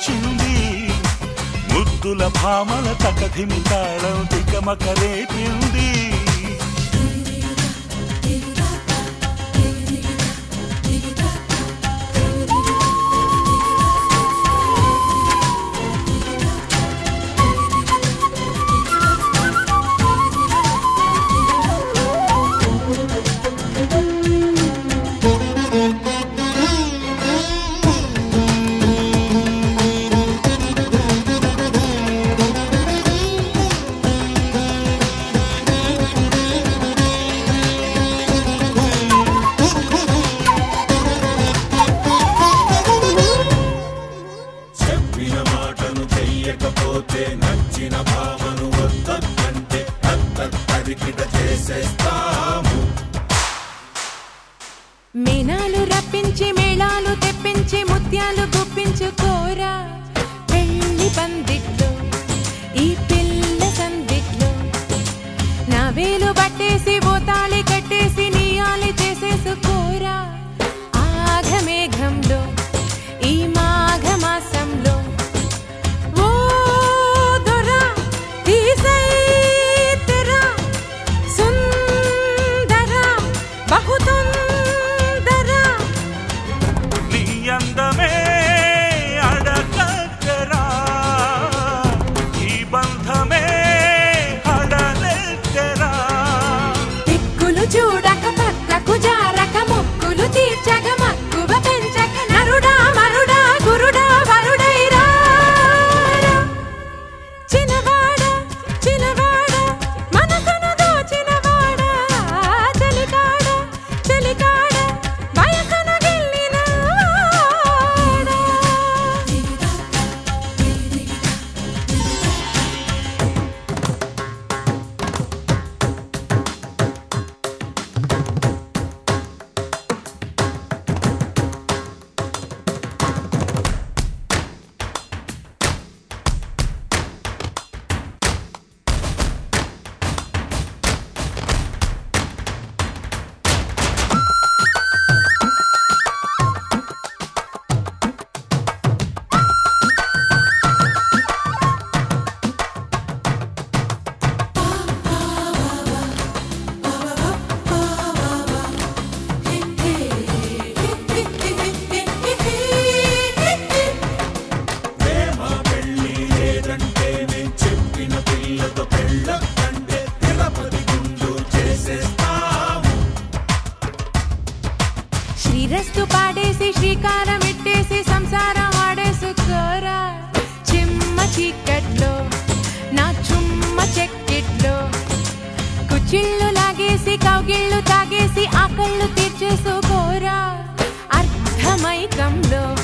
వచ్చింది ముద్దుల భామల తకధిమి తాళం తికమక రేపింది చెప్పిన మాటను చెయ్యకపోతే నచ్చిన భావను వద్దంటే తరికిట చేసేస్తాము మీనాలు రప్పించి మేళాలు తెప్పించి ముత్యాలు గుప్పించుకోరా పెళ్లి పందిట్లో ఈ పిల్ల సందిట్లో నా వేలు పట్టేసి బోతాళి కట్టేసి నీయాలి చేసేసుకోరా ఆఘమేఘంలో ఈ మాఘమాసంలో ఓ దొరా తీసై తెరా సుందర బహుతుందర నీ అందమే అడగరా ఈ బంధమే హడలెక్కరా దిక్కులు చూడక పక్కకు జారక మొక్కులు తీర్చక మక్కువ పెంచక నరుడా మరుడా గురుడా వరుడైరా చిన్నవాడ చిన్నవాడ మనసును దోచినవాడ చలికాడ చలికాడ వయసును గిల్లినవాడా ప్రేమ పెళ్లి లేదంటే నేను చెప్పిన పిల్లతో పెళ్ళకంటే తిరుపతి గుండు చేసేస్తాము శ్రీరస్తు పాడేసి శ్రీకారం ఇట్టేసి సంసారం ఆడేసుకోరా చిమ్మ చీకట్లో నా చుమ్మ చెక్కిట్లో కుచిళ్ళు లాగేసి కౌగిళ్ళు తాగేసి ఆకళ్ళు తీర్చేసుకోరా అర్ధమైకంలో